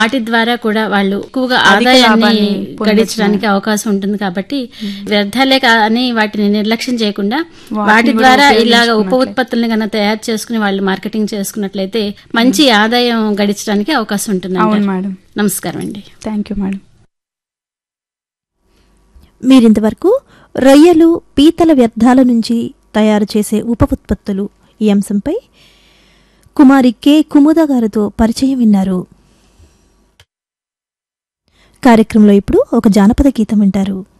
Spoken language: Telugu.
వాటి ద్వారా కూడా వాళ్ళు ఎక్కువగా అధిక ఆదాయాన్ని లాభాన్ని పొందొచ్చు. గడించడానికి అవకాశం ఉంటుంది కాబట్టి వ్యర్థాలే అని వాటిని నిర్లక్ష్యం చేయకుండా వాటిని వాటి కూడా ద్వారా ఇలాగ ఉప ఉపయోగించుకున్నట్లయితే. ఉత్పత్తులను కనుక తయారు చేసుకుని వాళ్ళు మార్కెటింగ్ చేసుకున్నట్లయితే మంచి ఆదాయం గడించడానికి అవకాశం ఉంటుంది అవును అంటారు. మేడం నమస్కారం అండి థ్యాంక్ యూ మేడం మీరింతవరకు రొయ్యలు పీతల వ్యర్థాల నుంచి తయారు చేసే ఉప ఉత్పత్తులు ఈ అంశంపై కుమారి కె కుముద గారితో పరిచయం విన్నారు కార్యక్రమంలో ఇప్పుడు ఒక జానపద గీతం వింటారు